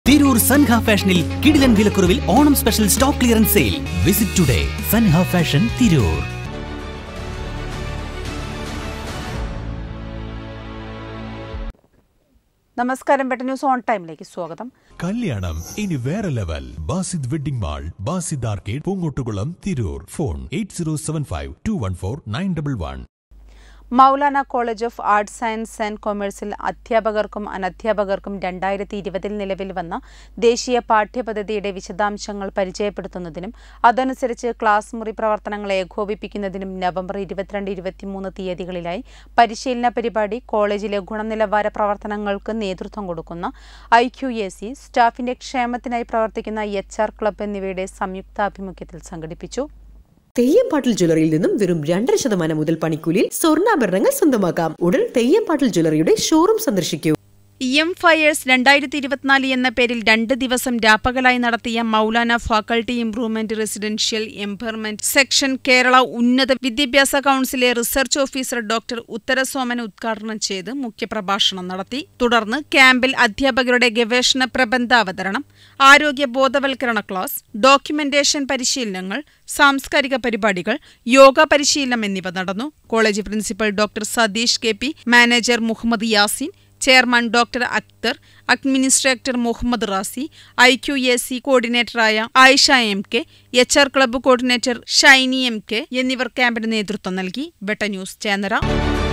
തിരൂർ സൻഹ ഫാഷനിൽ കിടിലൻ വിലക്കുറവിൽ Onam special stock clearance sale visit today Sanha fashion Tirur നമസ്കാരം പെട്ട ന്യൂസ് ഓൺ ടൈമിലേക്ക് സ്വാഗതം കല്യാണം ഇനി വേറെ level Basid wedding mall Basid arcade Poonkottukulam Tirur phone eight zero seven five two one four nine double one Maulana college of arts science and കൊമേഴ്സിൽ അധ്യാപകർക്കും അനധ്യാപകർക്കും രണ്ടായിരത്തി ഇരുപതിൽ നിലവിൽ വന്ന ദേശീയ പാഠ്യപദ്ധതിയുടെ വിശദാംശങ്ങൾ പരിചയപ്പെടുത്തുന്നതിനും അതനുസരിച്ച് ക്ലാസ് മുറി പ്രവർത്തനങ്ങൾ ഏകോപിപ്പിക്കുന്നതിനും നവംബർ ഇരുപത്തിരണ്ട് ഇരുപത്തിമൂന്ന് തീയതികളിലായി പരിശീലന പരിപാടി കോളേജിലെ ഗുണനിലവാര പ്രവർത്തനങ്ങൾക്ക് നേതൃത്വം കൊടുക്കുന്ന ഐ ക്യു എ സി സ്റ്റാഫിന്റെ ക്ഷേമത്തിനായി പ്രവർത്തിക്കുന്ന എച്ച് ആർ ക്ലബ് എന്നിവയുടെ സംയുക്താഭിമുഖ്യത്തിൽ സംഘടിപ്പിച്ചു തെയ്യംപാട്ടിൽ ജ്വല്ലറിയിൽ നിന്നും വെറും രണ്ടര ശതമാനം മുതൽ പണിക്കൂലിയിൽ സ്വർണ്ണാഭരണങ്ങൾ സ്വന്തമാക്കാം ഉടൻ തെയ്യംപാട്ടിൽ ജ്വല്ലറിയുടെ ഷോറൂം സന്ദർശിക്കൂ എം ഫയേഴ്സ് രണ്ടായിരത്തി ഇരുപത്തിനാല് എന്ന പേരിൽ രണ്ട് ദിവസം രാപ്പകലായി നടത്തിയ Maulana faculty improvement residential empowerment section Kerala ഉന്നത വിദ്യാഭ്യാസ കൌൺസിലെ റിസർച്ച് ഓഫീസർ ഡോക്ടർ ഉത്തരസോമൻ ഉദ്ഘാടനം ചെയ്ത് മുഖ്യപ്രഭാഷണം നടത്തി തുടർന്ന് ക്യാമ്പിൽ അധ്യാപകരുടെ ഗവേഷണ പ്രബന്ധാവതരണം ആരോഗ്യ ബോധവൽക്കരണ ക്ലാസ് ഡോക്യുമെന്റേഷൻ പരിശീലനങ്ങൾ സാംസ്കാരിക പരിപാടികൾ യോഗ പരിശീലനം എന്നിവ നടന്നു college principal doctor Satheesh K P manager Muhammad Yasin chairman doctor Akhtar administrator Muhammad Razi I Q A C കോർഡിനേറ്ററായ Ayisha M K H R club coordinator Shiny M K എന്നിവർ ക്യാമ്പിന് നേതൃത്വം നൽകി വെട്ട ന്യൂസ് ചേന്നര